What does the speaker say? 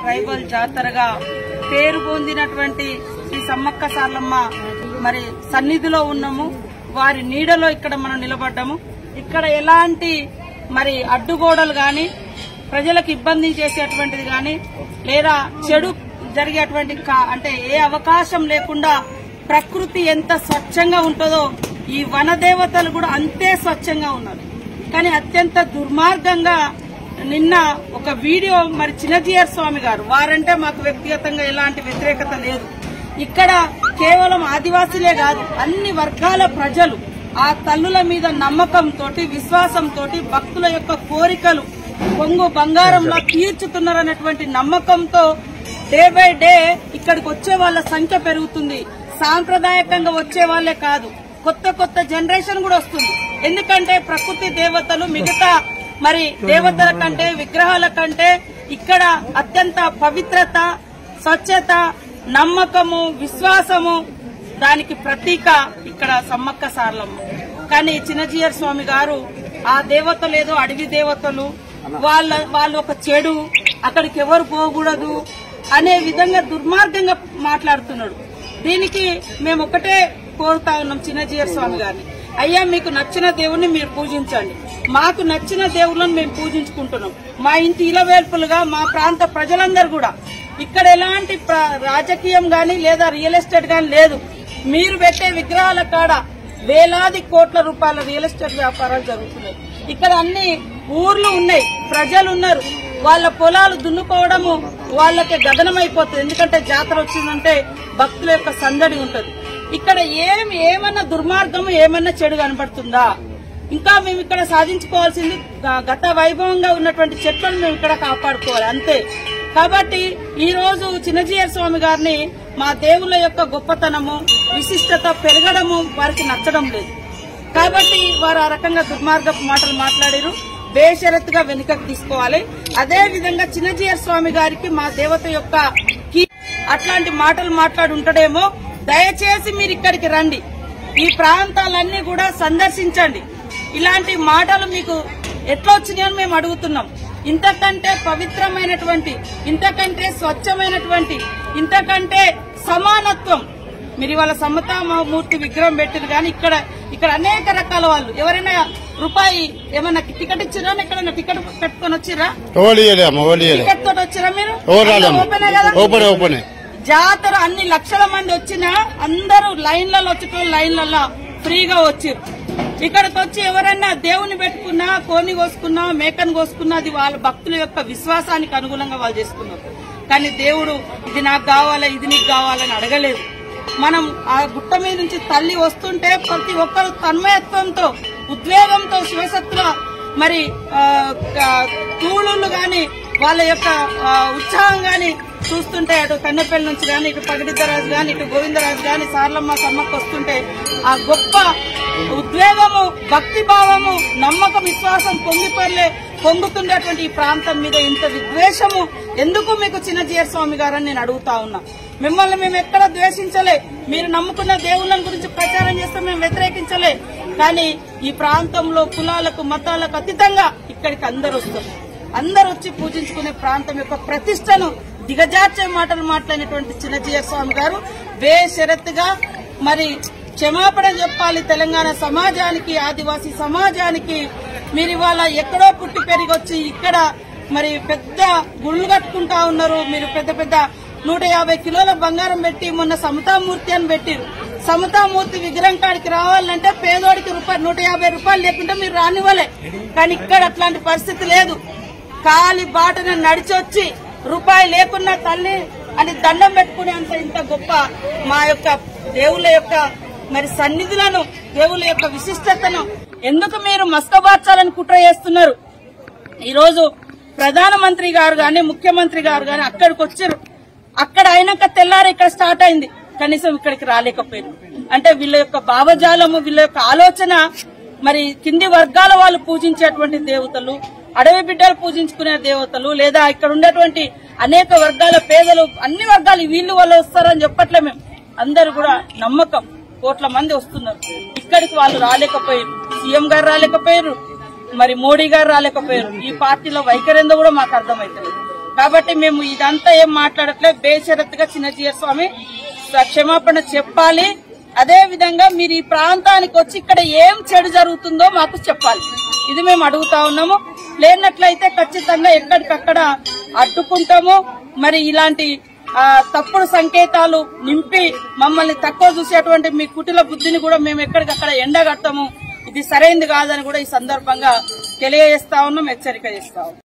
Tribal జాతరగా పేరు పొందినటువంటి శ్రీ సమ్మక్క సార్లమ్మ మరి సన్నిధిలో ఉన్నాము వారి నీడలో ఇక్కడ మనం నిలబడ్డాము ఇక్కడ ఎలాంటి మరి అడ్డుగోడలు గాని ప్రజలకు ఇబ్బంది చేసేటువంటిది గాని లేదా చెడు జరిగేటువంటి కా- అంటే ఏ అవకాశం లేకుండా ప్రకృతి ఎంత స్వచ్ఛంగా ఉంటుందో ఈ వనదేవతలు కూడా అంతే స్వచ్ఛంగా ఉన్నారు కానీ అత్యంత దుర్మార్గంగా నిన్న ఒక వీడియో మరి చిన్నజీయర్ స్వామి గారు వారంటే మాకు వ్యక్తిగతంగా ఎలాంటి వ్యతిరేకత లేదు ఇక్కడ కేవలం ఆదివాసీలే కాదు అన్ని వర్గాల ప్రజలు ఆ తల్లుల మీద నమ్మకంతో విశ్వాసంతో భక్తుల యొక్క కోరికలు పొంగు బంగారంలో తీర్చుతున్నారనేటువంటి నమ్మకంతో డే బై డే ఇక్కడికి వచ్చే వాళ్ళ సంఖ్య పెరుగుతుంది సాంప్రదాయకంగా వచ్చే వాళ్ళే కాదు కొత్త కొత్త జనరేషన్ కూడా వస్తుంది ఎందుకంటే ప్రకృతి దేవతలు మిగతా మరి దేవతల కంటే విగ్రహాల కంటే ఇక్కడ అత్యంత పవిత్రత స్వచ్ఛత నమ్మకము విశ్వాసము దానికి ప్రతీక ఇక్కడ సమ్మక్క సార్లమ్మ కానీ చిన్నజీయర్ స్వామి గారు ఆ దేవతలు ఏదో అడవి దేవతలు వాళ్ళ వాళ్ళు ఒక చెడు అక్కడికి ఎవరు పోకూడదు అనే విధంగా దుర్మార్గంగా మాట్లాడుతున్నాడు దీనికి మేము ఒకటే కోరుతా ఉన్నాం చిన్నజీయర్ స్వామి గారిని అయ్యా మీకు నచ్చిన దేవుణ్ణి మీరు పూజించండి మాకు నచ్చిన దేవుళ్ళని మేము పూజించుకుంటున్నాం మా ఇంటి ఇలవేల్పులుగా మా ప్రాంత ప్రజలందరూ కూడా ఇక్కడ ఎలాంటి ప్ర- రాజకీయం గాని లేదా రియల్ ఎస్టేట్ గాని లేదు మీరు పెట్టే విగ్రహాల కాడ వేలాది కోట్ల రూపాయల రియల్ ఎస్టేట్ వ్యాపారాలు జరుగుతున్నాయి ఇక్కడ అన్ని ఊర్లు ఉన్నాయి ప్రజలు ఉన్నారు వాళ్ళ పొలాలు దున్నుకోవడము వాళ్ళకి గగనమైపోతుంది ఎందుకంటే జాతర వచ్చిందంటే భక్తుల యొక్క సందడి ఉంటది ఇక్కడ ఏం ఏమన్నా దుర్మార్గము ఏమన్నా చెడు కనబడుతుందా ఇంకా మేము ఇక్కడ సాధించుకోవాల్సింది గ- గత వైభవంగా ఉన్నటువంటి చెట్లను మేము ఇక్కడ కాపాడుకోవాలి అంతే కాబట్టి ఈ రోజు చిన్నజీయర్ స్వామి గారిని మా దేవుళ్ళ యొక్క గొప్పతనము విశిష్టత పెరగడము వారికి నచ్చడం లేదు కాబట్టి వారు ఆ రకంగా దుర్మార్గపు మాటలు మాట్లాడారు బేషరత్తుగా వెనుకకు తీసుకోవాలి అదే విధంగా చిన్నజీయర్ స్వామి గారికి మా దేవత యొక్క కీ- అట్లాంటి మాటలు మాట్లాడి ఉంటాడేమో దయచేసి మీరు ఇక్కడికి రండి ఈ ప్రాంతాలన్నీ కూడా సందర్శించండి ఇలాంటి మాటలు మీకు ఎట్లా వచ్చినాయని మేము అడుగుతున్నాం ఇంతకంటే పవిత్రమైనటువంటి ఇంతకంటే స్వచ్ఛమైనటువంటి ఇంతకంటే సమానత్వం మీరు ఇవాళ సమతామూర్తి విగ్రహం పెట్టిరు కానీ ఇక్కడ ఇక్కడ అనేక రకాల వాళ్ళు ఎవరైనా రూపాయి ఏమన్నా టికెట్ ఇచ్చిరా ఎక్కడైనా టికెట్ పెట్టుకొని వచ్చిరా ఎవరు ఇయ్యలే అమ్మ ఎవరు ఇయ్యలే టికెట్ తోటి వచ్చిరా మీరు ఎవరు రాలేమ్మ ఓపెనే కదా? ఓపెనే ఓపెనే జాతర అన్ని లక్షల మంది వచ్చినా అందరూ లైన్లలో వచ్చేటోళ్ళు లైన్లలో ఫ్రీగా వచ్చారు ఇక్కడికి వచ్చి ఎవరైనా దేవుని పెట్టుకున్నా కోని కోసుకున్నా మేకను కోసుకున్నా అది వాళ్ళ భక్తుల యొక్క విశ్వాసానికి అనుగుణంగా వాళ్ళు చేసుకున్నారు కానీ దేవుడు ఇది నాకు కావాలా ఇది నీకు కావాలని అడగలేదు మనం ఆ గుట్ట మీద నుంచి తల్లి వస్తుంటే ప్రతి ఒక్కరు తన్మయత్వంతో ఉద్వేగంతో శివశక్తుల మరి ఆ, ఆ, తూళులు గాని వాళ్ళ యొక్క ఆ, ఉత్సాహం గాని చూస్తుంటే అటు కన్నెపల్లి నుంచి గాని ఇటు పగడిద్దరాజు గాని ఇటు గోవిందరాజు గాని సార్లమ్మ సమ్మక్క వస్తుంటే ఆ గొప్ప ఉద్వేగము భక్తి భావము నమ్మకం విశ్వాసం పొంగిపర్లే పొంగుతుండేటువంటి ఈ ప్రాంతం మీద ఇంత విద్వేషము ఎందుకు మీకు చిన్నజీయర్ స్వామి గారని నేను అడుగుతా ఉన్నా మిమ్మల్ని మేము ఎక్కడ ద్వేషించలే మీరు నమ్ముకున్న దేవుళ్ళ గురించి ప్రచారం చేస్తే మేము వ్యతిరేకించలే కానీ ఈ ప్రాంతంలో కులాలకు మతాలకు అతీతంగా ఇక్కడికి అందరు వస్తారు అందరు వచ్చి పూజించుకునే ప్రాంతం యొక్క ప్రతిష్టను దిగజార్చే మాటలు మాట్లాడినటువంటి చిన్నజీయర్ స్వామి గారు బేషరత్తుగా మరి క్షమాపణ చెప్పాలి తెలంగాణ సమాజానికి ఆదివాసీ సమాజానికి మీరు ఇవాళ ఎక్కడో పుట్టి పెరిగి వచ్చి ఇక్కడ మరి పెద్ద గుళ్ళు కట్టుకుంటా ఉన్నారు మీరు పెద్ద పెద్ద నూట యాభై కిలోల బంగారం పెట్టి మొన్న సమతామూర్తి అని పెట్టిరు సమతామూర్తి విగ్రహం కాడికి రావాలంటే పేదోడికి రూపాయి నూట యాభై రూపాయలు లేకుంటే మీరు రానివ్వలే కానీ ఇక్కడ అట్లాంటి పరిస్థితి లేదు కాలి బాటన నడిచొచ్చి రూపాయి లేకున్నా తల్లి అని దండం పెట్టుకునేంత ఇంత గొప్ప మా యొక్క దేవుళ్ళ యొక్క మరి సన్నిధులను దేవుళ్ళ యొక్క విశిష్టతను ఎందుకు మీరు మస్కబార్చాలని కుట్ర చేస్తున్నారు ఈరోజు ప్రధానమంత్రి గారు గాని ముఖ్యమంత్రి గారు గాని అక్కడికి వచ్చారు అక్కడ అయినాక తెల్లారి ఇక్కడ స్టార్ట్ అయింది కనీసం ఇక్కడికి రాలేకపోయారు అంటే వీళ్ళ యొక్క భావజాలము వీళ్ళ యొక్క ఆలోచన మరి కింది వర్గాల వాళ్ళు పూజించేటువంటి దేవతలు అడవి బిడ్డలు పూజించుకునే దేవతలు లేదా ఇక్కడ ఉండేటువంటి అనేక వర్గాల పేదలు అన్ని వర్గాలు వీళ్ళు వాళ్ళు వస్తారని చెప్పట్లే మేము అందరు కూడా నమ్మకం కోట్ల మంది వస్తున్నారు ఇక్కడికి వాళ్ళు రాలేకపోయారు సీఎం గారు రాలేకపోయారు మరి మోడీ గారు రాలేకపోయారు ఈ పార్టీలో వైఖరిందో కూడా మాకు అర్థమైతలేదు కాబట్టి మేము ఇదంతా ఏం మాట్లాడట్లేదు బేషరత్తుగా చిన్నజీయ స్వామి స- క్షమాపణ చెప్పాలి అదే విధంగా మీరు ఈ ప్రాంతానికి వచ్చి ఇక్కడ ఏం చెడు జరుగుతుందో మాకు చెప్పాలి ఇది మేము అడుగుతా ఉన్నాము లేనట్లయితే ఖచ్చితంగా ఎక్కడికక్కడ అడ్డుకుంటాము మరి ఇలాంటి ఆ, తప్పుడు సంకేతాలు నింపి మమ్మల్ని తక్కువ చూసేటువంటి మీ కుటిల బుద్ధిని కూడా మేము ఎక్కడికక్కడ ఎండగడతాము ఇది సరైంది కాదని కూడా ఈ సందర్భంగా తెలియజేస్తా ఉన్నాం హెచ్చరిక చేస్తా ఉన్నాం